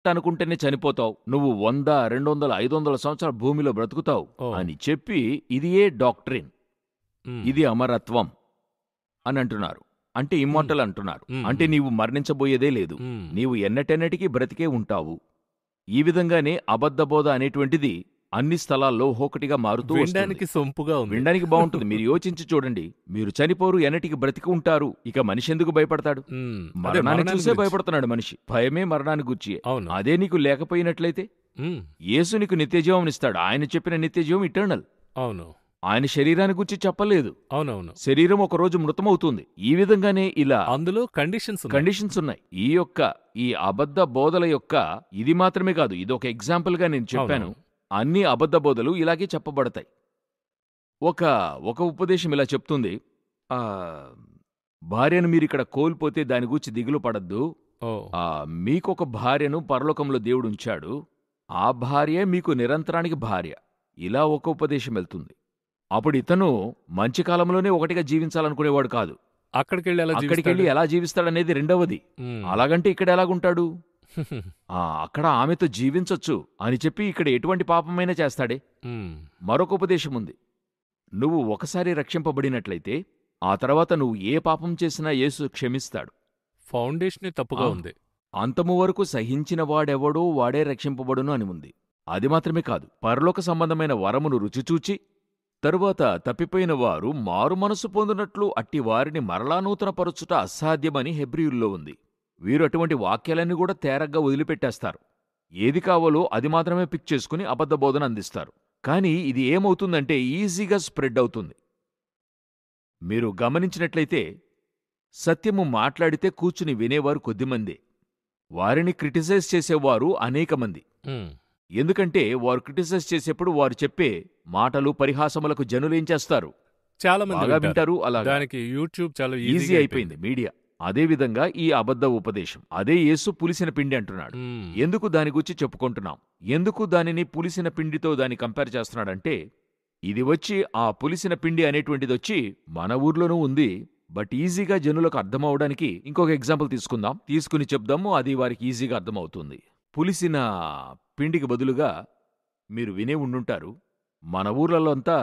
అనుకుంటేనే చనిపోతావు నువ్వు వంద రెండు వందల ఐదు వందల సంవత్సరాల భూమిలో బ్రతుకుతావు ఓ. అని చెప్పి ఇది ఏ డాక్ట్రిన్ మ్. ఇది అమరత్వం అని అంటున్నారు అంటే ఇమ్మోర్టల్ అంటున్నారు మ్. అంటే నీవు మరణించబోయేదే లేదు మ్. నీవు ఎన్నటెన్నటికీ బ్రతికే ఉంటావు ఈ విధంగానే అబద్ధబోధ అనేటువంటిది అన్ని స్థలాల్లో ఒకటిగా మారుతూ వస్తుంది. వినడానికి సొంపుగా ఉంది వినడానికి బాగుంటుంది మీరు యోచించి చూడండి మీరు చనిపోరు ఎన్నటికి బ్రతికి ఉంటారు ఇక మనిషి ఎందుకు భయపడతాడు మ్. అదే మరణాన్ని మరణాన్ని చూసే గురించి. భయపడుతున్నాడు మనిషి భయమే మరణాన్ని గుర్చి అవును అదే నీకు లేకపోయినట్లయితే మ్. యేసు నీకు నిత్యజీవం ఇస్తాడు ఆయన చెప్పిన నిత్యజీవం ఇటర్నల్ అవును ఆయన శరీరాన్ని గురించి చెప్పలేదు అవునవును శరీరం ఒక రోజు మృతమవుతుంది ఈ విధంగానే ఇలా అందులో కండిషన్స్ ఉన్నాయి. కండిషన్స్ ఉన్నాయి ఈ యొక్క ఈ అబద్ధ బోధల యొక్క ఇది మాత్రమే కాదు ఇది ఒక ఎగ్జాంపుల్ గా నేను చెప్పాను అవునవును. అన్ని అబద్ధ బోధలు ఇలాగే చెప్పబడతాయి ఒక ఒక ఉపదేశం ఇలా చెప్తుంది ఆ భార్యను మీరు ఇక్కడ కోల్పోతే దాని గురించి దిగులు పడద్దు ఓ ఆ మీకొక భార్యను పరలోకంలో దేవుడు ఉంచాడు ఆ భార్య మీకు నిరంతరానికి భార్య ఇలా ఒక ఉపదేశం వెళ్తుంది అప్పుడు ఇతను మంచి కాలంలోనే ఒకటిగా జీవించాలనుకునేవాడు కాదు అక్కడికి వెళ్ళి ఎలా అక్కడికి వెళ్ళి ఎలా జీవిస్తాడనేది రెండవది అలాగంటే ఇక్కడ ఎలాగుంటాడు ఆ అక్కడ ఆమెతో జీవించొచ్చు అని చెప్పి ఇక్కడ ఎటువంటి పాపమైనా చేస్తాడే మరొక ఉపదేశం ఉంది నువ్వు ఒకసారి రక్షింపబడినట్లయితే ఆ తర్వాత నువ్వు ఏ పాపం చేసినా యేసు క్షమిస్తాడు ఫౌండేషన్ తప్పుగా ఆ. ఉంది అంతము వరకు సహించిన వాడెవడో వాడే రక్షింపబడును అని ఉంది అది మాత్రమే కాదు పరలోక సంబంధమైన వరమును రుచిచూచి తరువాత తప్పిపోయిన వారు మారు మనసు పొందినట్లు అట్టి వారిని మరలా నూతనపరచుట అసాధ్యమని హెబ్రియుల్లో ఉంది వీరు అటువంటి వాక్యాలన్నీ కూడా తేరగ్గా వదిలిపెట్టేస్తారు ఏది కావాలో అది మాత్రమే పిక్ చేసుకుని అబద్ధ బోధన అందిస్తారు కానీ ఇది ఏమవుతుందంటే ఈజీగా స్ప్రెడ్ అవుతుంది మీరు గమనించినట్లయితే సత్యము మాట్లాడితే కూర్చుని వినేవారు కొద్దిమందే వారిని క్రిటిసైజ్ చేసేవారు అనేక మంది మ్. ఎందుకంటే వారు క్రిటిసైజ్ చేసేప్పుడు వారు చెప్పే మాటలు పరిహాసములకు జనులేం చేస్తారు చాలా మంది బాగా వింటారు. వింటారు అలా దానికి యూట్యూబ్ చాలా ఈజీ ఈజీ అయిపోయింది మీడియా అదేవిధంగా ఈ అబద్ధ ఉపదేశం అదే యేసు పులిసిన పిండి అంటున్నాడు ఎందుకు దాని గురించి చెప్పుకుంటున్నాం ఎందుకు దానిని పులిసిన పిండితో దాన్ని కంపేర్ చేస్తున్నాడంటే ఇది వచ్చి ఆ పులిసిన పిండి అనేటువంటిది వచ్చి మన ఊర్లోనూ ఉంది బట్ ఈజీగా జనులకు అర్థమవడానికి ఇంకొక ఎగ్జాంపుల్ తీసుకుందాం తీసుకుని చెప్దాము అది వారికి ఈజీగా అర్థమవుతుంది పులిసిన పిండికి బదులుగా మీరు వినే ఉండుంటారు మన ఊర్లలో అంతా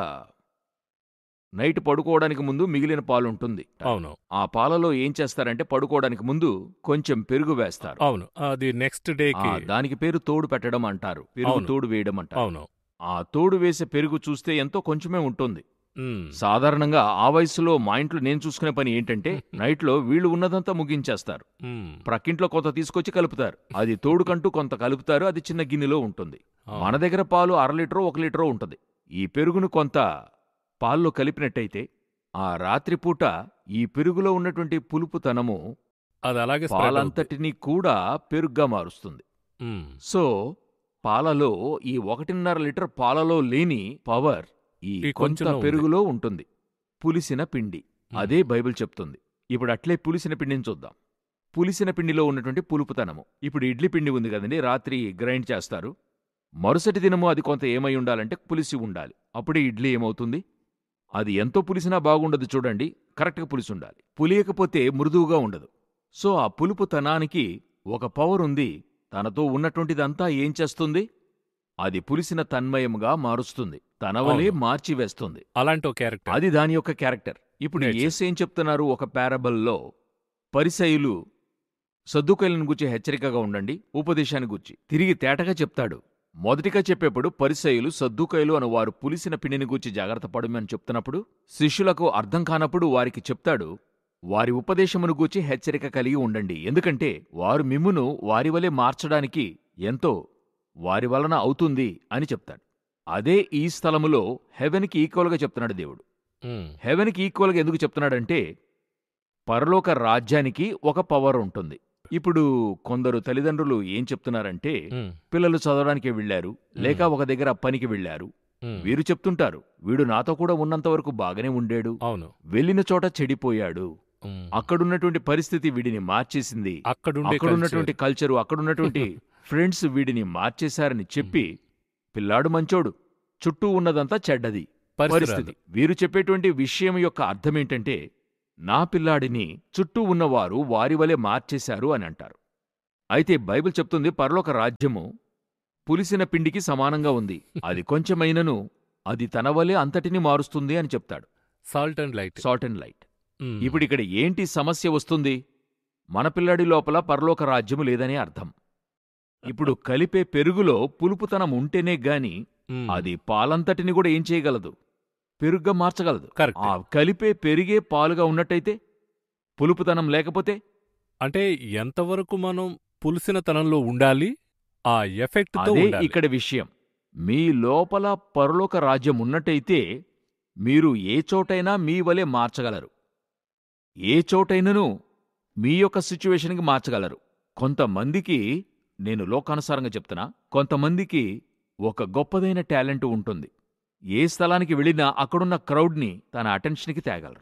నైట్ పడుకోవడానికి ముందు మిగిలిన పాలు ఉంటుంది అవును ఆ పాలలో ఏం చేస్తారంటే పడుకోవడానికి ముందు కొంచెం పెరుగు వేస్తారు అవును అది నెక్స్ట్ డే ఆ, కి దానికి పేరు తోడు పెట్టడం అంటారు పెరుగు అవును. తోడు వేయడం అంటారు అవును ఆ తోడు వేసే పెరుగు చూస్తే ఎంతో కొంచెమే ఉంటుంది మ్. సాధారణంగా ఆ వయసులో మా ఇంట్లో నేను చూసుకునే పని ఏంటంటే నైట్లో వీళ్ళు ఉన్నదంతా ముగించేస్తారు మ్. ప్రక్కింట్లో కొంత తీసుకొచ్చి కలుపుతారు అది తోడుకంటూ కొంత కలుపుతారు అది చిన్న గిన్నెలో ఉంటుంది అవును. మన దగ్గర పాలు అర లీటరో ఒక లీటరో ఉంటుంది ఈ పెరుగును కొంత పాల్లో కలిపినట్టయితే ఆ రాత్రిపూట ఈ పెరుగులో ఉన్నటువంటి పులుపుతనము అది అలాగే spread అవుద్ది. పాలంతటినీ కూడా పెరుగ్గా మారుస్తుంది మ్. సో పాలలో ఈ ఒకటిన్నర లీటర్ పాలలో లేని పవర్ ఈ ఈ కొంత కొంచెంలో ఉంది. పెరుగులో ఉంటుంది పులిసిన పిండి మ్. అదే బైబిల్ చెప్తుంది ఇప్పుడు అట్లే పులిసిన పిండిని చూద్దాం పులిసిన పిండిలో ఉన్నటువంటి పులుపుతనము ఇప్పుడు ఇడ్లీ పిండి ఉంది కదండి రాత్రి గ్రైండ్ చేస్తారు మరుసటి దినము అది కొంత ఏమై ఉండాలంటే పులిసి ఉండాలి అప్పుడే ఇడ్లీ ఏమవుతుంది అది ఎంతో పులిసినా బాగుండదు చూడండి కరెక్ట్గా పులిసి ఉండాలి పులియకపోతే మృదువుగా ఉండదు సో ఆ పులుపుతనానికి ఒక పవర్ ఉంది తనతో ఉన్నటువంటిదంతా ఏం చేస్తుంది అది పులిసిన తన్మయముగా మారుస్తుంది తనవలే అవును. మార్చివేస్తుంది అలాంటి ఒక క్యారెక్టర్ అది దాని యొక్క క్యారెక్టర్ ఇప్పుడు Nature. ఏసేం చెప్తున్నారు ఒక పారబల్లో పరిసయులు సద్దుకైలను గురించి హెచ్చరికగా ఉండండి ఉపదేశాన్ని గురించి తిరిగి తేటగా చెప్తాడు మొదటిగా చెప్పేప్పుడు పరిసయులు సద్దుకైలు అను వారు పులిసిన పిండిని గూర్చి జాగ్రత్త పడమని చెప్తున్నప్పుడు శిష్యులకు అర్థం కానప్పుడు వారికి చెప్తాడు వారి ఉపదేశమును గూర్చి హెచ్చరిక కలిగి ఉండండి ఎందుకంటే వారు మిమ్మును వారి వలె మార్చడానికి ఎంతో వారి వలన అవుతుంది అని చెప్తాడు అదే ఈ స్థలములో హెవెన్కి ఈక్వల్గా చెప్తున్నాడు దేవుడు మ్. హెవెన్కి ఈక్వల్గా ఎందుకు చెప్తున్నాడంటే పరలోక రాజ్యానికి ఒక పవర్ ఉంటుంది ఇప్పుడు కొందరు తల్లిదండ్రులు ఏం చెప్తున్నారంటే మ్. పిల్లలు చదవడానికి వెళ్ళారు లేక ఒక దగ్గర పనికి వెళ్ళారు మ్. వీరు చెప్తుంటారు వీడు నాతో కూడా ఉన్నంత వరకు బాగానే ఉండేడు అవును వెళ్ళిన చోట చెడిపోయాడు మ్. అక్కడున్నటువంటి పరిస్థితి వీడిని మార్చేసింది అక్కడుండే అక్కడున్నటువంటి కల్చరు అక్కడున్నటువంటి ఫ్రెండ్స్ వీడిని మార్చేశారని చెప్పి పిల్లాడు మంచోడు చుట్టూ ఉన్నదంతా చెడ్డది పరిస్థితి వీరు చెప్పేటువంటి విషయం యొక్క అర్థమేంటంటే నా పిల్లాడిని చుట్టూ ఉన్నవారు వారి వలె మార్చేశారు అని అంటారు అయితే బైబిల్ చెప్తుంది పరలోక రాజ్యము పులిసిన పిండికి సమానంగా ఉంది అది కొంచెమైనను అది తన వలె అంతటిని మారుస్తుంది అని చెప్తాడు salt and light salt and light ఇప్పుడు ఇక్కడ ఏంటి సమస్య వస్తుంది మన పిల్లాడి లోపల పరలోక రాజ్యము లేదనే అర్థం ఇప్పుడు కలిపే పెరుగులో పులుపుతనం ఉంటేనే గాని అది పాలంతటిని కూడా ఏం చేయగలదు పెరుగ్గా మార్చగలదు కరెక్ట్ ఆ కలిపే పెరిగే పాలుగా ఉన్నట్టయితే పులుపుతనం లేకపోతే అంటే ఎంతవరకు మనం పులిసిన తనంలో ఉండాలి ఆ ఎఫెక్ట్ తో అదే ఉండాలి. ఇక్కడ విషయం మీ లోపల పరలోక రాజ్యం ఉన్నట్టయితే మీరు ఏ చోటైనా మీ వలె మార్చగలరు ఏ చోటైనను మీ యొక్క సిచ్యువేషన్కి మార్చగలరు కొంతమందికి నేను లోకానుసారంగా చెప్తున్నా కొంతమందికి ఒక గొప్పదైన టాలెంట్ ఉంటుంది ఏ స్థలానికి వెళ్ళినా అక్కడున్న క్రౌడ్ని తన అటెన్షన్కి తేగలరు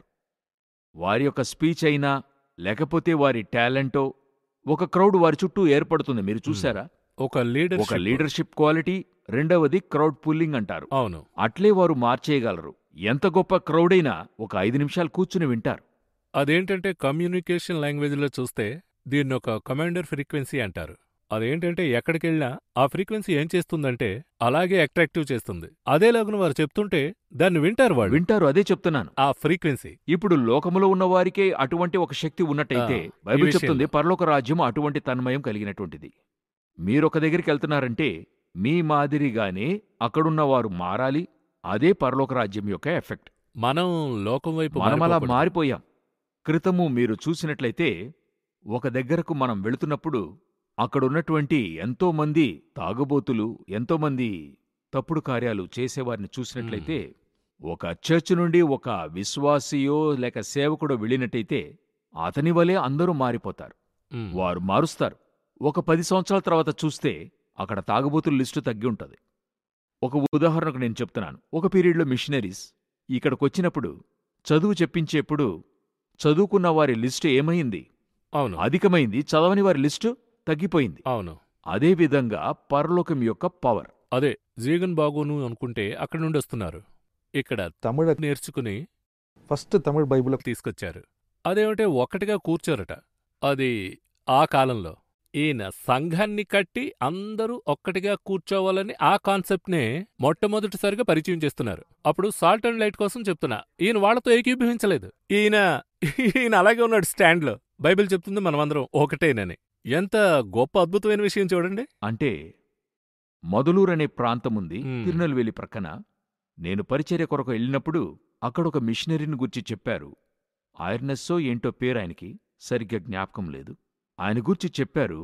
వారి యొక్క స్పీచ్ అయినా లేకపోతే వారి టాలెంటో ఒక క్రౌడ్ వారి చుట్టూ ఏర్పడుతుంది మీరు చూసారా ఒక లీడర్ ఒక లీడర్షిప్ క్వాలిటీ రెండవది క్రౌడ్ పుల్లింగ్ అంటారు అవును అట్లే వారు మార్చేయగలరు ఎంత గొప్ప క్రౌడ్ అయినా ఒక ఐదు నిమిషాలు కూర్చుని వింటారు అదేంటంటే కమ్యూనికేషన్ లాంగ్వేజ్ లో చూస్తే దీన్ని ఒక కమాండర్ ఫ్రీక్వెన్సీ అంటారు అదేంటంటే ఎక్కడికెళ్ళినా ఆ ఫ్రీక్వెన్సీ ఏం చేస్తుందంటే అలాగే అట్రాక్టివ్ చేస్తుంది అదేలాగున వారు చెప్తుంటే దాన్ని వింటారు వాళ్ళు వింటారు అదే చెప్తున్నాను ఆ ఫ్రీక్వెన్సీ ఇప్పుడు లోకములో ఉన్న వారికే అటువంటి ఒక శక్తి ఉన్నట్టయితే ఆ, ఈ బైబిల్ విషయంలో. చెప్తుంది పరలోక రాజ్యం అటువంటి తన్మయం కలిగినటువంటిది మీరొక దగ్గరికి వెళ్తున్నారంటే మీ మాదిరిగానే అక్కడున్న వారు మారాలి అదే పరలోక రాజ్యం యొక్క ఎఫెక్ట్ మనం లోకం వైపు మనం అలా మారిపోకూడదు. మారిపోయాం క్రితము మీరు చూసినట్లయితే ఒక దగ్గరకు మనం వెళుతున్నప్పుడు అక్కడున్నటువంటి ఎంతోమంది తాగుబోతులు ఎంతోమంది తప్పుడు కార్యాలు చేసేవారిని చూసినట్లయితే ఒక చర్చ్ నుండి ఒక విశ్వాసియో లేక సేవకుడో వెళ్ళినట్టయితే అతని వలె అందరూ మారిపోతారు ఉమ్. వారు మారుస్తారు ఒక పది సంవత్సరాల తర్వాత చూస్తే అక్కడ తాగుబోతుల లిస్టు తగ్గి ఉంటది ఒక ఉదాహరణకు నేను చెప్తున్నాను ఒక పీరియడ్లో మిషనరీస్ ఇక్కడికొచ్చినప్పుడు చదువు చెప్పించేప్పుడు చదువుకున్న వారి లిస్టు ఏమైంది అవును అధికమైంది చదవని వారి లిస్టు తగ్గిపోయింది అవును అదేవిధంగా పరలోకం యొక్క పవర్ అదే జీగన్ బాగోను అనుకుంటే అక్కడి నుండి వస్తున్నారు ఇక్కడ தமிழ నేర్చుకుని ఫస్ట్ தமிழ் బైబిల్ తీసుకొచ్చారు అదేమంటే ఒక్కటిగా కూర్చోరట అది ఆ కాలంలో ఈయన సంఘాన్ని కట్టి అందరూ ఒక్కటిగా కూర్చోవాలని ఆ కాన్సెప్ట్నే మొట్టమొదటిసారిగా పరిచయం చేస్తున్నారు అప్పుడు సాల్ట్ అండ్ లైట్ కోసం చెప్తున్నా ఈయన వాళ్ళతో ఏకీభవించలేదు ఈయన ఈయన అలాగే ఉన్నాడు స్టాండ్లో బైబిల్ చెప్తుంది మనమందరం ఒకటేనని ఎంత గొప్ప అద్భుతమైన విషయం చూడండి అంటే మొదలూరు అనే ప్రాంతముంది మ్మ్. తిరునెల్వేలి ప్రక్కన నేను పరిచర్య కొరకు వెళ్ళినప్పుడు అక్కడొక మిషనరీని గురించి చెప్పారు ఐర్నెస్సో ఏంటో పేరు ఆయనకి సరిగ్గా జ్ఞాపకం లేదు ఆయన గురించి చెప్పారు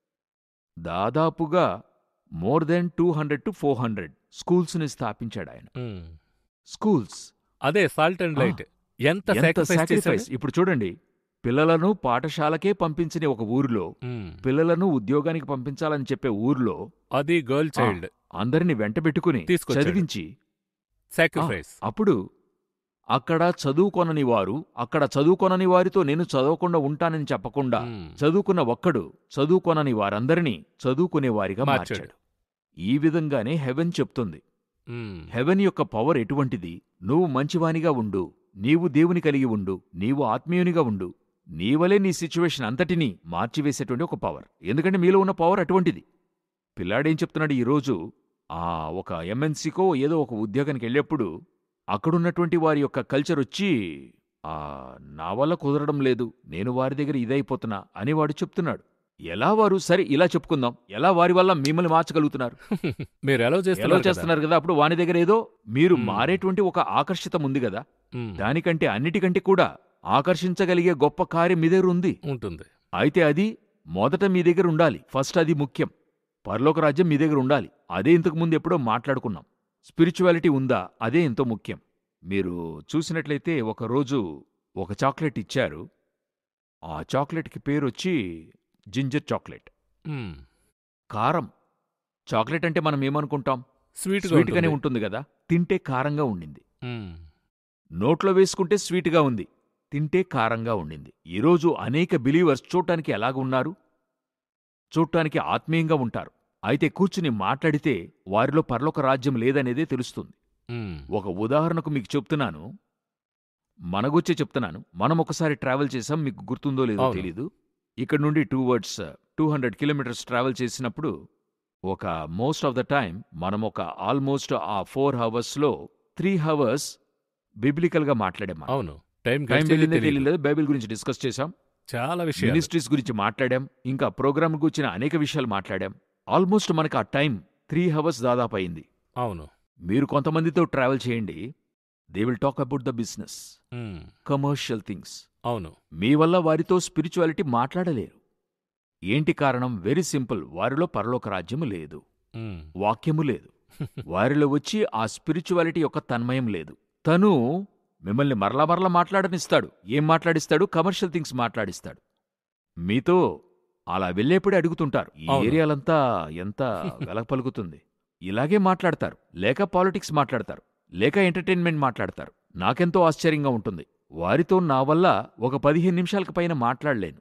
దాదాపుగా more than two hundred to four hundred స్కూల్స్ని స్థాపించాడు ఆయన ఉమ్. స్కూల్స్ అదే సాల్ట్ అండ్ ఆ. లైట్ ఎంత ఎంత సాక్రిఫైస్ సాక్రిఫైస్ ఇప్పుడు చూడండి పిల్లలను పాఠశాలకే పంపించని ఒక ఊరిలో పిల్లలను ఉద్యోగానికి పంపించాలని చెప్పే ఊరిలో అది గర్ల్ చైల్డ్ అందరిని వెంటబెట్టుకుని తీసుకొచ్చాడు. చదివించి సాక్రిఫైస్ అప్పుడు అక్కడ చదువుకొనని వారు అక్కడ చదువుకొనని వారితో నేను చదవకుండా ఉంటానని చెప్పకుండా ఉమ్. చదువుకున్న ఒక్కడు చదువుకొనని వారందరినీ చదువుకునేవారిగా మార్చాడు. మార్చాడు ఈ విధంగానే హెవెన్ చెప్తుంది ఉమ్. హెవెన్ యొక్క పవర్ ఎటువంటిది నువ్వు మంచివానిగా ఉండు నీవు దేవుని కలిగి ఉండు నీవు ఆత్మీయునిగా ఉండు నీవలే నీ సిచ్యువేషన్ అంతటినీ మార్చివేసేటువంటి ఒక పవర్ ఎందుకంటే మీలో ఉన్న పవర్ అటువంటిది పిల్లాడేం చెప్తున్నాడు ఈరోజు ఆ ఒక ఎంఎన్సీకో ఏదో ఒక ఉద్యోగానికి వెళ్ళేప్పుడు అక్కడున్నటువంటి వారి యొక్క కల్చర్ వచ్చి ఆ నా వల్ల కుదరడం లేదు నేను వారి దగ్గర ఇదైపోతున్నా అని వాడు చెప్తున్నాడు ఎలా వారు సరే ఇలా చెప్పుకుందాం ఎలా వారి వల్ల మిమ్మల్ని మార్చగలుగుతున్నారు మీరు ఎలా ఎలా చేస్తున్నారు కదా? చేస్తున్నారు కదా అప్పుడు వాని దగ్గర ఏదో మీరు మ్మ్. మారేటువంటి ఒక ఆకర్షితం ఉంది కదా ఉమ్. దానికంటే అన్నిటికంటే కూడా ఆకర్షించగలిగే గొప్ప కార్యం మీ దగ్గర ఉంది ఉంటుంది అయితే అది మొదట మీ దగ్గర ఉండాలి ఫస్ట్ అది ముఖ్యం పరలోక రాజ్యం మీ దగ్గర ఉండాలి అదే ఇంతకు ముందు ఎప్పుడో మాట్లాడుకున్నాం స్పిరిచువాలిటీ ఉందా అదే ఎంతో ముఖ్యం మీరు చూసినట్లయితే ఒక రోజు ఒక చాక్లెట్ ఇచ్చారు ఆ చాక్లెట్కి పేరు వచ్చి జింజర్ చాక్లెట్ ఉమ్. కారం చాక్లెట్ అంటే మనం ఏమనుకుంటాం స్వీట్ స్వీట్గానే ఉంటుంది కదా తింటే కారంగా ఉండింది ఉమ్. నోట్లో వేసుకుంటే స్వీట్గా ఉంది తింటే కారంగా ఉండింది ఈరోజు అనేక బిలీవర్స్ చూడటానికి ఎలాగ ఉన్నారు చూడటానికి ఆత్మీయంగా ఉంటారు అయితే కూర్చుని మాట్లాడితే వారిలో పరలోక రాజ్యం లేదనేదే తెలుస్తుంది ఉమ్. ఒక ఉదాహరణకు మీకు చెప్తున్నాను మనగుచ్చే చెప్తున్నాను మనం ఒకసారి ట్రావెల్ చేసాం మీకు గుర్తుందో లేదో అవును. తెలీదు ఇక్కడ నుండి towards two hundred kilometres travel చేసినప్పుడు ఒక మోస్ట్ ఆఫ్ ద టైం మనం ఒక ఆల్మోస్ట్ ఆ ఫోర్ హవర్స్లో త్రీ హవర్స్ బిబ్లికల్గా మాట్లాడాం మనం. అవును టైం టైం గడిచేదే వెళ్ళిందే తెలీదు. తెలియలేదు బైబిల్ గురించి డిస్కస్ చేశాం చాలా విషయాలు మినిస్ట్రీస్ గురించి మాట్లాడాం ఇంకా ప్రోగ్రామ్ గురించిన అనేక విషయాలు మాట్లాడాం ఆల్మోస్ట్ మనకు ఆ టైం త్రీ హవర్స్ దాదాపు అయింది అవును మీరు కొంతమందితో ట్రావెల్ చేయండి they will talk about the business um, commercial things అవును మీ వల్ల వారితో స్పిరిచువాలిటీ మాట్లాడలేరు ఏంటి కారణం వెరీ సింపుల్ వారిలో పరలోక రాజ్యము లేదు ఉమ్, వాక్యము లేదు వారిలో వచ్చి ఆ స్పిరిచువాలిటీ యొక్క తన్మయం లేదు తను మిమ్మల్ని మరలా మరలా మాట్లాడనిస్తాడు ఏం మాట్లాడిస్తాడు కమర్షియల్ థింగ్స్ మాట్లాడిస్తాడు మీతో అలా వెళ్ళేప్పుడే అడుగుతుంటారు ఈ అవును. ఏరియాలంతా ఎంత వెలక పలుకుతుంది ఇలాగే మాట్లాడతారు లేక పాలిటిక్స్ మాట్లాడతారు లేక ఎంటర్టైన్మెంట్ మాట్లాడతారు నాకెంతో ఆశ్చర్యంగా ఉంటుంది వారితో నా వల్ల ఒక పదిహేను నిమిషాలకు పైన మాట్లాడలేను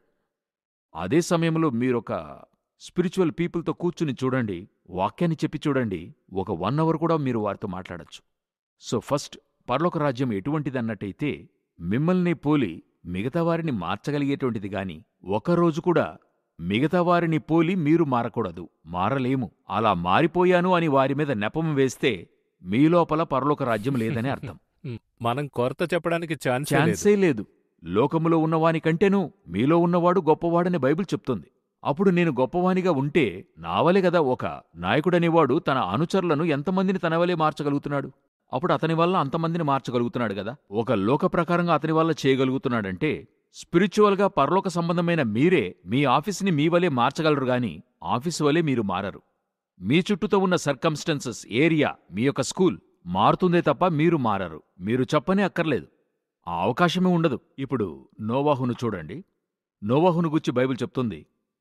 అదే సమయంలో మీరొక స్పిరిచువల్ పీపుల్తో కూర్చుని చూడండి వాక్యాన్ని చెప్పి చూడండి ఒక వన్ అవర్ కూడా మీరు వారితో మాట్లాడచ్చు సో ఫస్ట్ పరలోక రాజ్యం ఎటువంటిదన్నట్టయితే మిమ్మల్ని పోలి మిగతా వారిని మార్చగలిగేటువంటిది గాని ఒకరోజు కూడా మిగతా వారిని పోలి మీరు మారకూడదు మారలేము అలా మారిపోయాను అని వారి మీద నెపం వేస్తే మీ లోపల పరలోక రాజ్యం లేదని అర్థం ఉమ్, మనం కొరత చెప్పడానికి ఛాన్స్ లేదు ఛాన్సే లేదు లోకములో ఉన్నవాని కంటేనూ మీలో ఉన్నవాడు గొప్పవాడని బైబిల్ చెప్తుంది అప్పుడు నేను గొప్పవానిగా ఉంటే నావలే గదా ఒక నాయకుడనేవాడు తన అనుచరులను ఎంతమందిని తనవలే మార్చగలుగుతున్నాడు అప్పుడు అతని వల్ల అంతమందిని మార్చగలుగుతున్నాడు గదా ఒక లోక ప్రకారంగా అతని వల్ల చేయగలుగుతున్నాడంటే స్పిరిచువల్గా పరలోక సంబంధమైన మీరే మీ ఆఫీస్ని మీ వలే మార్చగలరు గాని ఆఫీసు వలే మీరు మారరు మీ చుట్టూతో ఉన్న సర్కమ్స్టెన్సెస్ ఏరియా మీ యొక్క స్కూల్ మారుతుందే తప్ప మీరు మారరు మీరు చెప్పనే అక్కర్లేదు ఆ అవకాశమే ఉండదు ఇప్పుడు నోవాహును చూడండి నోవాహును గుచ్చి బైబిల్ చెప్తుంది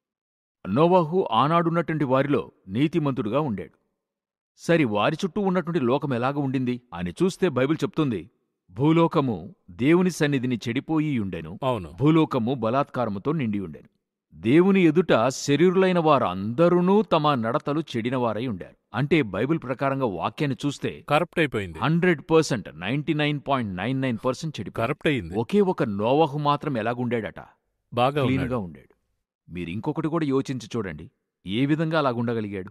నోవాహు ఆనాడున్నటువంటి వారిలో నీతిమంతుడుగా ఉండాడు సరి వారి చుట్టూ ఉన్నటువంటి లోకం ఎలాగ ఉండింది అని చూస్తే బైబిల్ చెప్తుంది భూలోకము దేవుని సన్నిధిని చెడిపోయి ఉండెను అవును భూలోకము బలాత్కారముతో నిండి ఉండెను దేవుని ఎదుట శరీరులైన వారందరూ తమ నడతలు చెడినవారై ఉండారు అంటే బైబిల్ ప్రకారంగా వాక్యాన్ని చూస్తే కరప్ట్ అయిపోయింది hundred percent ninety nine point nine nine percent చెడిపోయారు కరప్ట్ అయింది ఒకే ఒక నోవహు మాత్రం ఎలాగుండాడట బాగా క్లీన్గా ఉన్నాడు ఉండాడు మీరు ఇంకొకటి కూడా యోచించి చూడండి ఏ విధంగా అలాగుండగలిగాడు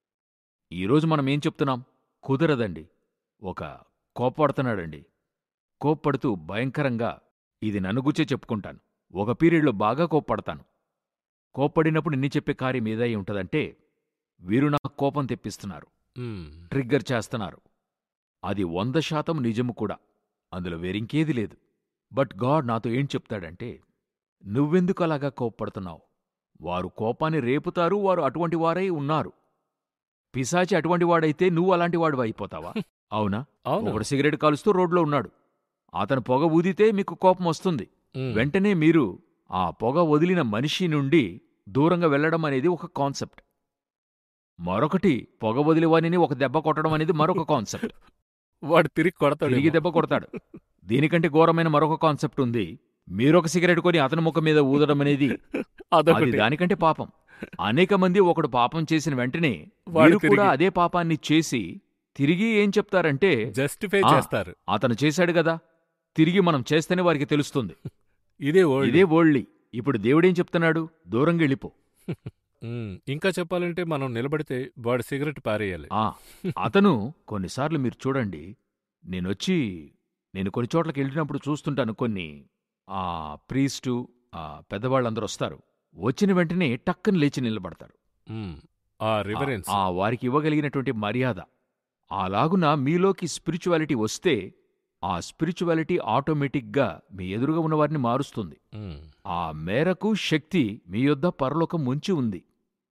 ఈరోజు మనం ఏం చెప్తున్నాం కుదరదండి ఒక కోప్పడుతున్నాడండి కోప్పడుతూ భయంకరంగా ఇది నన్ను గుచ్చే చెప్పుకుంటాను ఒక పీరియడ్లో బాగా కోప్పడతాను కోప్పడినప్పుడు నిన్ను చెప్పే కార్యం ఏదై ఉంటదంటే వీరు నాకు కోపం తెప్పిస్తున్నారు ఉమ్, ట్రిగ్గర్ చేస్తున్నారు అది వంద శాతం నిజము కూడా అందులో వేరింకేది లేదు బట్ గాడ్ నాతో ఏం చెప్తాడంటే నువ్వెందుకు అలాగా కోప్పడుతున్నావు వారు కోపాన్ని రేపుతారు వారు అటువంటి వారై ఉన్నారు పిశాచి అటువంటి వాడైతే నువ్వు అలాంటి వాడు అయిపోతావా అవునా అవును ఒకడు సిగరెట్ కాలుస్తూ రోడ్లో ఉన్నాడు అతను పొగ ఊదితే మీకు కోపం వస్తుంది ఉమ్, వెంటనే మీరు ఆ పొగ వదిలిన మనిషి నుండి దూరంగా వెళ్ళడం అనేది ఒక కాన్సెప్ట్ మరొకటి పొగ వదిలివానిని ఒక దెబ్బ కొట్టడం అనేది మరొక కాన్సెప్ట్ వాడు తిరిగి కొడతాడు తిరిగి దెబ్బ కొడతాడు దీనికంటే ఘోరమైన మరొక కాన్సెప్ట్ ఉంది మీరొక సిగరెట్ కొని అతని ముఖం మీద ఊదడం అనేది అది అదొకటి దానికంటే పాపం అనేక మంది ఒకడు పాపం చేసిన వెంటనే వాడు మీరు కూడా తిరిగి- అదే పాపాన్ని చేసి తిరిగి ఏం చెప్తారంటే జస్టిఫై ఆ. చేస్తారు అతను చేశాడు కదా తిరిగి మనం చేస్తేనే వారికి తెలుస్తుంది ఇదే ఓల్డ్ ఇదే వరల్డ్లీ ఇప్పుడు దేవుడేం చెప్తున్నాడు దూరంగా వెళ్ళిపో ఉమ్, ఇంకా చెప్పాలంటే మనం నిలబడితే వాడు సిగరెట్ పారేయాలి ఆ అతను కొన్నిసార్లు మీరు చూడండి నేనొచ్చి నేను కొన్ని చోట్లకి వెళ్ళినప్పుడు చూస్తుంటాను కొన్ని ఆ ప్రీస్టు ఆ పెద్దవాళ్ళందరూ వస్తారు వచ్చిన వెంటనే టక్కన లేచి నిలబడతారు ఉమ్, ఆ రివరెన్స్ ఆ వారికి ఇవ్వగలిగినటువంటి మర్యాద అలాగున మీలోకి స్పిరిచువాలిటీ వస్తే ఆ స్పిరిచువాలిటీ ఆటోమేటిక్గా మీ ఎదురుగా ఉన్న వారిని మారుస్తుంది ఉమ్, ఆ మేరకు శక్తి మీ యొద్ద పరలోకం ముంచి ఉంది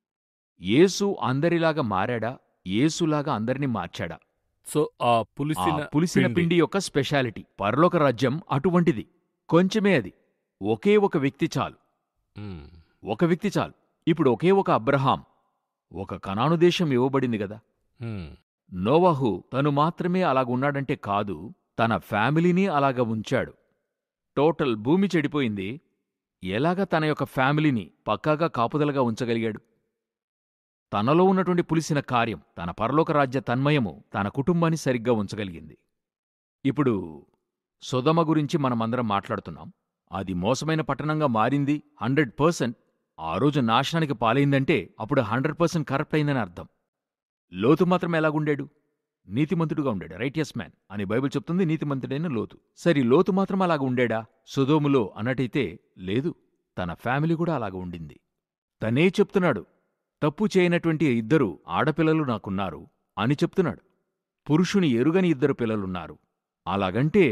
యేసు అందరిలాగా మారాడా యేసులాగా అందరినీ మార్చాడా సో ఆ ఆ పులిసిన పులిసిన పిండి యొక్క స్పెషాలిటీ పరలోక రాజ్యం అటువంటిది కొంచెమే అది ఒకే ఒక వ్యక్తి చాలు ఉమ్, ఒక వ్యక్తి చాలు ఇప్పుడు ఒకే ఒక అబ్రహాం ఒక కనాను దేశం ఇవ్వబడింది గదా ఉమ్, నోవాహు తను మాత్రమే అలాగున్నాడంటే కాదు తన ఫ్యామిలీని అలాగ ఉంచాడు టోటల్ భూమి చెడిపోయింది ఎలాగ తన యొక్క ఫ్యామిలీని పక్కాగా కాపుదలగా ఉంచగలిగాడు తనలో ఉన్నటువంటి పులిసిన కార్యం తన పరలోక రాజ్య తన్మయము తన కుటుంబాన్ని సరిగ్గా ఉంచగలిగింది ఇప్పుడు సొదమ గురించి మనమందరం మాట్లాడుతున్నాం అది మోసమైన పట్టణంగా మారింది హండ్రెడ్ పర్సెంట్ ఆ రోజు నాశనానికి పాలైందంటే అప్పుడు హండ్రెడ్ పర్సెంట్ కరప్ట్ అయిందని అర్థం లోతు మాత్రం ఎలాగుండాడు నీతిమంతుడుగా ఉండాడు రైటియస్ మ్యాన్ అని బైబిల్ చెప్తుంది నీతిమంతుడైన లోతు సరి లోతు మాత్రం అలాగ ఉండాడా సుధోములో అన్నట్టయితే లేదు తన ఫ్యామిలీ కూడా అలాగ ఉండింది తనే చెప్తున్నాడు తప్పు చేయనటువంటి ఇద్దరు ఆడపిల్లలు నాకున్నారు అని చెప్తున్నాడు పురుషుని ఎరుగని ఇద్దరు పిల్లలున్నారు అలాగంటే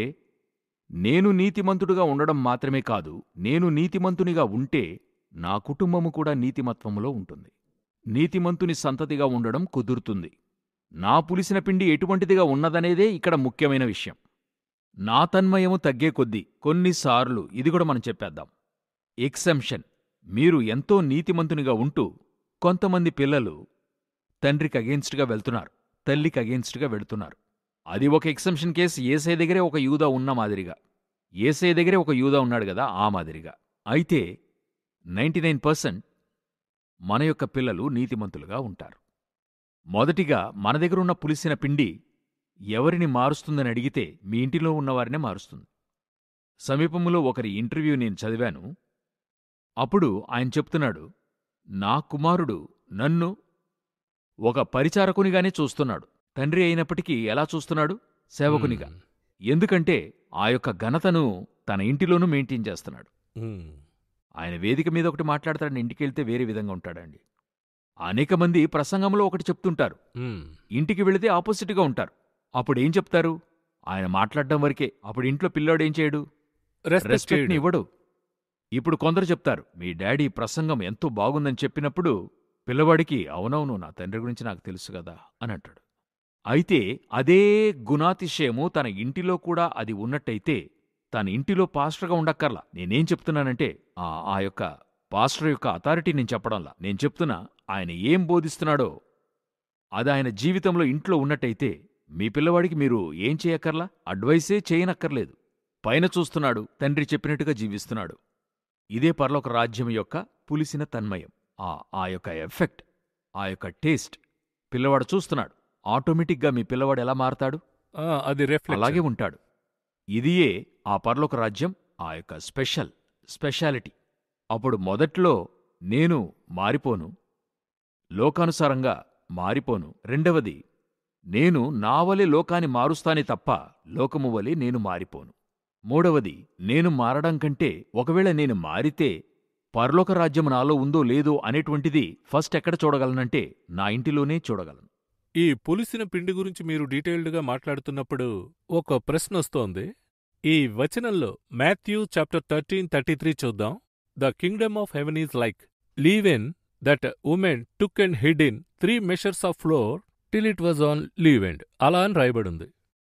నేను నీతిమంతుడుగా ఉండడం మాత్రమే కాదు నేను నీతిమంతునిగా ఉంటే నా కుటుంబము కూడా నీతిమత్వములో ఉంటుంది నీతిమంతుని సంతతిగా ఉండడం కుదురుతుంది నా పులిసిన పిండి ఎటువంటిదిగా ఉన్నదనేదే ఇక్కడ ముఖ్యమైన విషయం నా తన్మయము తగ్గే కొద్దీ కొన్నిసార్లు ఇది కూడా మనం చెప్పేద్దాం ఎక్సెంప్షన్ మీరు ఎంతో నీతిమంతునిగా ఉంటూ కొంతమంది పిల్లలు తండ్రికి అగేన్స్ట్గా వెళ్తున్నారు తల్లికి అగేన్స్ట్గా వెళ్తున్నారు అది ఒక ఎక్సెంప్షన్ కేసు ఏసై దగ్గరే ఒక యూదా ఉన్న మాదిరిగా ఏసై దగ్గరే ఒక యూదా ఉన్నాడు కదా ఆ మాదిరిగా అయితే నైంటీ నైన్ పర్సెంట్ మన యొక్క పిల్లలు నీతిమంతులుగా ఉంటారు మొదటిగా మన దగ్గర ఉన్న పులిసిన పిండి ఎవరిని మారుస్తుందని అడిగితే మీ ఇంటిలో ఉన్నవారినే మారుస్తుంది సమీపంలో ఒకరి ఇంటర్వ్యూ నేను చదివాను అప్పుడు ఆయన చెప్తున్నాడు నా కుమారుడు నన్ను ఒక పరిచారకునిగానే చూస్తున్నాడు తండ్రి అయినప్పటికీ ఎలా చూస్తున్నాడు సేవకునిగా మ్మ్. ఎందుకంటే ఆ యొక్క ఘనతను తన ఇంటిలోనూ మెయింటైన్ చేస్తున్నాడు మ్మ్. ఆయన వేదిక మీద ఒకటి మాట్లాడతాడని ఇంటికెళ్తే వేరే విధంగా ఉంటాడండి అనేక మంది ప్రసంగంలో ఒకటి చెప్తుంటారు మ్మ్. ఇంటికి వెళితే ఆపోజిట్గా ఉంటారు అప్పుడేం చెప్తారు ఆయన మాట్లాడడం వరకే అప్పుడు ఇంట్లో పిల్లోడు ఏం చేయడు రెస్పెక్ట్ రెస్పెక్ట్ని చేయడు. ఇవ్వడు ఇప్పుడు కొందరు చెప్తారు మీ డాడీ ప్రసంగం ఎంతో బాగుందని చెప్పినప్పుడు పిల్లవాడికి అవునవును నా తండ్రి గురించి నాకు తెలుసు కదా అని అంటాడు అయితే అదే గుణాతిశయము తన ఇంటిలో కూడా అది ఉన్నట్టయితే తన ఇంటిలో పాస్టర్గా ఉండక్కర్లా నేనేం చెప్తున్నానంటే ఆ ఆ యొక్క పాస్టర్ యొక్క అథారిటీ నేను చెప్పడంలా నేను చెప్తున్నా ఆయన ఏం బోధిస్తున్నాడో అది ఆయన జీవితంలో ఇంట్లో ఉన్నట్టయితే మీ పిల్లవాడికి మీరు ఏం చేయక్కర్లా అడ్వైసే చేయనక్కర్లేదు పైన చూస్తున్నాడు తండ్రి చెప్పినట్టుగా జీవిస్తున్నాడు ఇదే పర్లోక రాజ్యం యొక్క పులిసిన తన్మయం ఆ ఆ యొక్క ఎఫెక్ట్ ఆ యొక్క టేస్ట్ పిల్లవాడు చూస్తున్నాడు ఆటోమేటిక్గా మీ పిల్లవాడు ఎలా మారతాడు ఆ, అది రిఫ్లెక్షన్. అలాగే ఉంటాడు ఇదియే ఆ పర్లోక రాజ్యం ఆ యొక్క స్పెషల్ స్పెషాలిటీ అప్పుడు మొదట్లో నేను మారిపోను లోకానుసారంగా మారిపోను రెండవది నేను నా వలె లోకాన్ని మారుస్తానే తప్ప లోకము వలె నేను మారిపోను మూడవది నేను మారడం కంటే ఒకవేళ నేను మారితే పరలోక రాజ్యం నాలో ఉందో లేదో అనేటువంటిది ఫస్ట్ ఎక్కడ చూడగలనంటే నా ఇంటిలోనే చూడగలను ఈ పులిసిన పిండి గురించి మీరు డీటెయిల్డ్గా మాట్లాడుతున్నప్పుడు ఒక ప్రశ్న వస్తోంది ఈ వచనంలో Matthew chapter thirteen thirty three చూద్దాం the kingdom of heaven is like leave in that women took and hid in three measures of flour till it was on leave end అలా అని రాయబడింది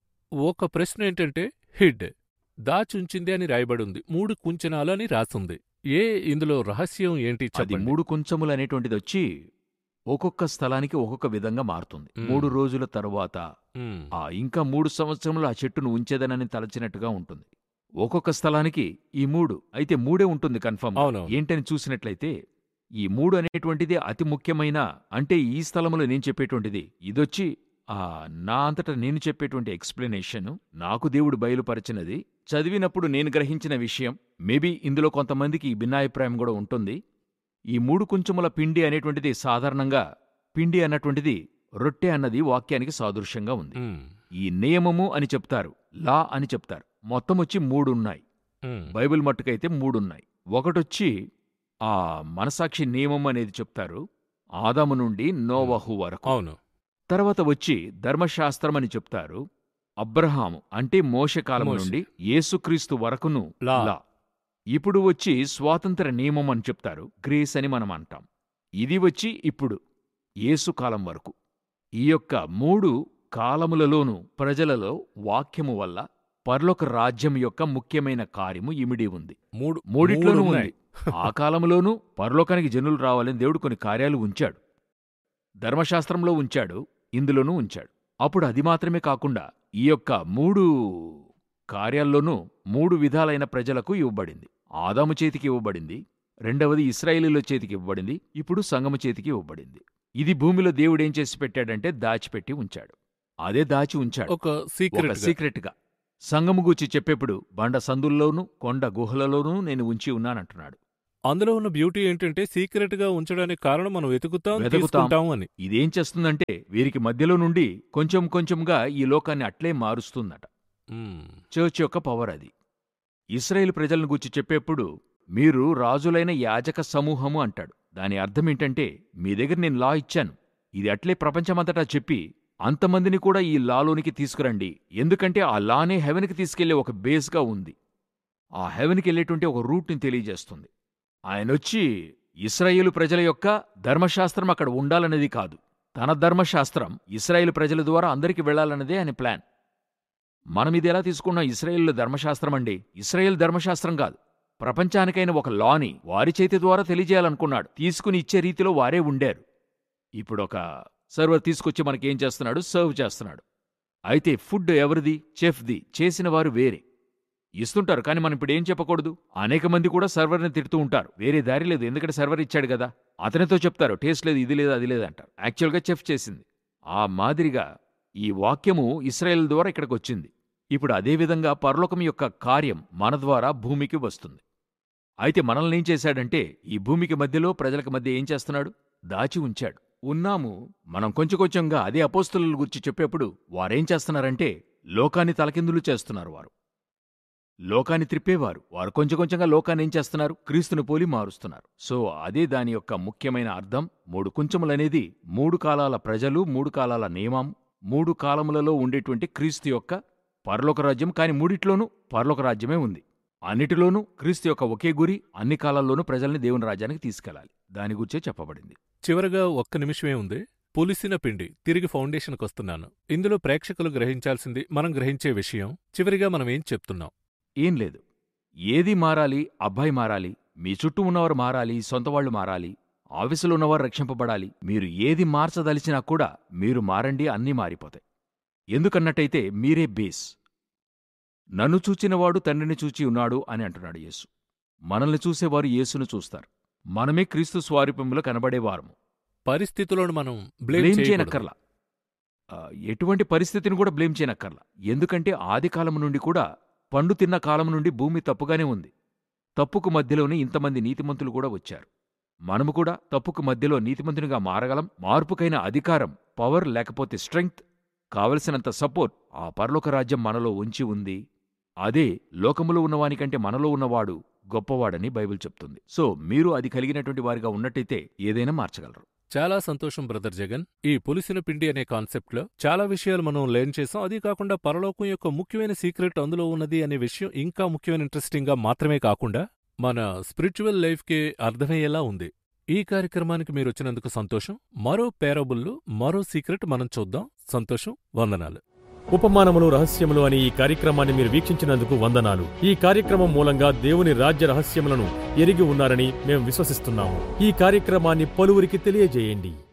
ఒక ప్రశ్న ఏంటంటే హిడ్ దాచుంచింది అని రాయబడింది మూడు కుంచనాలు అని రాసుంది ఏ ఇందులో రహస్యం ఏంటి అది చెప్పండి మూడు కొంచెములు అనేటువంటిది వచ్చి ఒక్కొక్క స్థలానికి ఒక్కొక్క విధంగా మారుతుంది మ్మ్. మూడు రోజుల తరువాత మ్మ్. ఆ ఇంకా మూడు సంవత్సరములు ఆ చెట్టును ఉంచేదనని తలచినట్టుగా ఉంటుంది ఒక్కొక్క స్థలానికి ఈ మూడు అయితే మూడే ఉంటుంది కన్ఫర్మ్ అవునవును. ఏంటని చూసినట్లయితే ఈ మూడు అనేటువంటిది అతి ముఖ్యమైన అంటే ఈ స్థలంలో నేను చెప్పేటువంటిది ఇదొచ్చి ఆ నా అంతటా నేను చెప్పేటువంటి ఎక్స్ప్లెనేషన్ నాకు దేవుడు బయలుపరిచినది చదివినప్పుడు నేను గ్రహించిన విషయం మేబీ ఇందులో కొంతమందికి ఈ భిన్నాభిప్రాయం కూడా ఉంటుంది ఈ మూడు కుంచుముల పిండి అనేటువంటిది సాధారణంగా పిండి అన్నటువంటిది రొట్టె అన్నది వాక్యానికి సాదృశ్యంగా ఉంది మ్మ్. ఈ నియమము అని చెప్తారు లా అని చెప్తారు మొత్తం వచ్చి మూడున్నాయి మ్మ్. బైబిల్ మట్టుకైతే మూడున్నాయి ఒకటొచ్చి ఆ మనసాక్షి నియమం అనేది చెప్తారు ఆదాము నుండి నోవహు వరకు అవును తర్వాత వచ్చి ధర్మశాస్త్రం అని చెప్తారు అబ్రహాము అంటే మోషకాలం మోషే. నుండి యేసుక్రీస్తు వరకును లా. లా ఇప్పుడు వచ్చి స్వాతంత్ర నియమం అని చెప్తారు గ్రేస్ అని మనం అంటాం ఇది వచ్చి ఇప్పుడు యేసు కాలం వరకు ఈ యొక్క మూడు కాలములలోనూ ప్రజలలో వాక్యము వల్ల పర్లోక రాజ్యం యొక్క ముఖ్యమైన కార్యము ఇమిడి ఉంది మూడు మూడిట్లోనూ మూడు ఉంది ఉన్నాయి. ఆ కాలంలోనూ పరలోకానికి జనులు రావాలని దేవుడు కొన్ని కార్యాలు ఉంచాడు ధర్మశాస్త్రంలో ఉంచాడు ఇందులోనూ ఉంచాడు అప్పుడు అది మాత్రమే కాకుండా ఈ యొక్క మూడు కార్యాల్లోనూ మూడు విధాలైన ప్రజలకు ఇవ్వబడింది ఆదాము చేతికి ఇవ్వబడింది రెండవది ఇస్రాయేలీల చేతికి ఇవ్వబడింది ఇప్పుడు సంగము చేతికి ఇవ్వబడింది ఇది భూమిలో దేవుడేం చేసి పెట్టాడంటే దాచిపెట్టి ఉంచాడు అదే దాచి ఉంచాడు ఒక ఒక సీక్రెట్ సీక్రెట్గా సంగము గూర్చి చెప్పేప్పుడు బండ సందుల్లోనూ కొండ గుహలలోనూ నేను ఉంచి ఉన్నానంటున్నాడు అందులో ఉన్న బ్యూటీ ఏంటంటే సీక్రెట్ గా ఉంచడానికి కారణం మనం వెతుకుతాం వెతుకుతాం. తీసుకుంటాం అని ఇదేం చేస్తుందంటే వీరికి మధ్యలో నుండి కొంచెం కొంచెంగా ఈ లోకాన్ని అట్లే మారుస్తుందట మ్మ్. చర్చ్ యొక్క పవర్ అది ఇస్రాయేల్ ప్రజలను గురించి చెప్పేప్పుడు మీరు రాజులైన యాజక సమూహము అంటాడు దాని అర్థం ఏంటంటే మీ దగ్గర నేను లా ఇచ్చాను ఇది అట్లే ప్రపంచమంతటా చెప్పి అంతమందిని కూడా ఈ లాలోనికి తీసుకురండి ఎందుకంటే ఆ లానే హెవెన్కి తీసుకెళ్లే ఒక బేస్గా ఉంది ఆ హెవెన్కి వెళ్ళేటువంటి ఒక రూట్ని తెలియజేస్తుంది ఆయనొచ్చి ఇస్రాయేలు ప్రజల యొక్క ధర్మశాస్త్రం అక్కడ ఉండాలనేది కాదు తన ధర్మశాస్త్రం ఇస్రాయేలు ప్రజల ద్వారా అందరికీ వెళ్లాలన్నదే ఆయన ప్లాన్ మనం ఇది ఎలా తీసుకున్నాం ఇస్రాయేల్ ధర్మశాస్త్రం అండి ఇస్రాయేల్ ధర్మశాస్త్రం కాదు ప్రపంచానికైన ఒక లాని వారి చేతి ద్వారా తెలియజేయాలనుకున్నాడు తీసుకుని ఇచ్చే రీతిలో వారే ఉండారు ఇప్పుడొక సర్వర్ తీసుకొచ్చి మనకేం చేస్తున్నాడు సర్వ్ చేస్తున్నాడు అయితే ఫుడ్ ఎవరిది చెఫ్ది చేసిన వారు వేరే ఇస్తుంటారు కానీ మనం ఇప్పుడు ఏం చెప్పకూడదు అనేక మంది కూడా సర్వర్ని తిడుతూ ఉంటారు వేరే దారి లేదు ఎందుకంటే సర్వర్ ఇచ్చాడు కదా అతనితో చెప్తారు టేస్ట్ లేదు ఇది లేదు అది లేదు అంటారు యాక్చువల్గా చెఫ్ చేసింది ఆ మాదిరిగా ఈ వాక్యము ఇస్రాయేల్ ద్వారా ఇక్కడికి వచ్చింది ఇప్పుడు అదేవిధంగా పరలోకం యొక్క కార్యం మన ద్వారా భూమికి వస్తుంది అయితే మనల్ని ఏం చేశాడంటే ఈ భూమికి మధ్యలో ప్రజలకు మధ్య ఏం చేస్తున్నాడు దాచి ఉంచాడు ఉన్నాము మనం కొంచెం కొంచెంగా అదే అపోస్తుల గురించి చెప్పేప్పుడు వారేం చేస్తున్నారంటే లోకాన్ని తలకిందులు చేస్తున్నారు వారు లోకాన్ని త్రిప్పేవారు వారు కొంచెం కొంచెంగా లోకాన్ని ఏం చేస్తున్నారు క్రీస్తుని పోలి మారుస్తున్నారు సో అదే దాని యొక్క ముఖ్యమైన అర్థం మూడు కుంచములనేది మూడు కాలాల ప్రజలు మూడు కాలాల నియమం మూడు కాలములలో ఉండేటువంటి క్రీస్తు యొక్క పరలోక రాజ్యం కాని మూడిట్లోనూ పరలోక రాజ్యమే ఉంది అన్నిటిలోనూ క్రీస్తు యొక్క ఒకే గురి అన్ని కాలాల్లోనూ ప్రజల్ని దేవుని రాజ్యానికి తీసుకెళ్లాలి దాని గురించే చెప్పబడింది చివరగా ఒక్క నిమిషమే ఉంది పులిసిన పిండి తిరిగి ఫౌండేషన్కి వస్తున్నాను ఇందులో ప్రేక్షకులు గ్రహించాల్సింది మనం గ్రహించే విషయం చివరిగా మనం ఏం చెప్తున్నాం ఏం లేదు ఏది మారాలి అబ్బాయి మారాలి మీ చుట్టూ ఉన్నవారు మారాలి సొంతవాళ్లు మారాలి ఆఫీసులో ఉన్నవారు రక్షింపబడాలి మీరు ఏది మార్చదలిచినా కూడా మీరు మారండి అన్నీ మారిపోతాయి ఎందుకన్నట్టయితే మీరే బేస్ నన్ను చూచినవాడు తండ్రిని చూచి ఉన్నాడు అని అంటున్నాడు యేసు మనల్ని చూసేవారు యేసును చూస్తారు మనమే క్రీస్తు స్వారూప్యంలో కనబడేవారము పరిస్థితులను మనం బ్లేమ్ బ్లేమ్ చేయకూడదు చేయనక్కర్లా ఆ, ఎటువంటి పరిస్థితిని కూడా బ్లేమ్ చేయనక్కర్లా ఎందుకంటే ఆది కాలం నుండి కూడా పండు తిన్న కాలం నుండి భూమి తప్పుగానే ఉంది తప్పుకు మధ్యలోనే ఇంతమంది నీతిమంతులు కూడా వచ్చారు మనము కూడా తప్పుకు మధ్యలో నీతిమంతునిగా మారగలం మార్పుకైన అధికారం పవర్ లేకపోతే స్ట్రెంగ్త్ కావలసినంత సపోర్ట్ ఆ పరలోక రాజ్యం మనలో ఉంచి ఉంది అదే లోకములో ఉన్నవానికంటే మనలో ఉన్నవాడు గొప్పవాడని బైబిల్ చెప్తుంది సో మీరు అది కలిగినటువంటి వారిగా ఉన్నట్టయితే ఏదైనా మార్చగలరు చాలా సంతోషం బ్రదర్ జగన్ ఈ పులిసిన పిండి అనే కాన్సెప్ట్లో చాలా విషయాలు మనం లెర్న్ చేసాం అది కాకుండా పరలోకం యొక్క ముఖ్యమైన సీక్రెట్ అందులో ఉన్నది అనే విషయం ఇంకా ముఖ్యమైన ఇంట్రెస్టింగ్ గా మాత్రమే కాకుండా మన స్పిరిచువల్ లైఫ్కి అర్థమయ్యేలా ఉంది ఈ కార్యక్రమానికి మీరు వచ్చినందుకు సంతోషం మరో పేరబుల్లు మరో సీక్రెట్ మనం చూద్దాం సంతోషం వందనాలు ఉపమానములు రహస్యములు అనే ఈ కార్యక్రమాన్ని మీరు వీక్షించినందుకు వందనాలు ఈ కార్యక్రమం మూలంగా దేవుని రాజ్య రహస్యములను ఎరిగి ఉన్నారని మేము విశ్వసిస్తున్నాము ఈ కార్యక్రమాన్ని పలువురికి తెలియజేయండి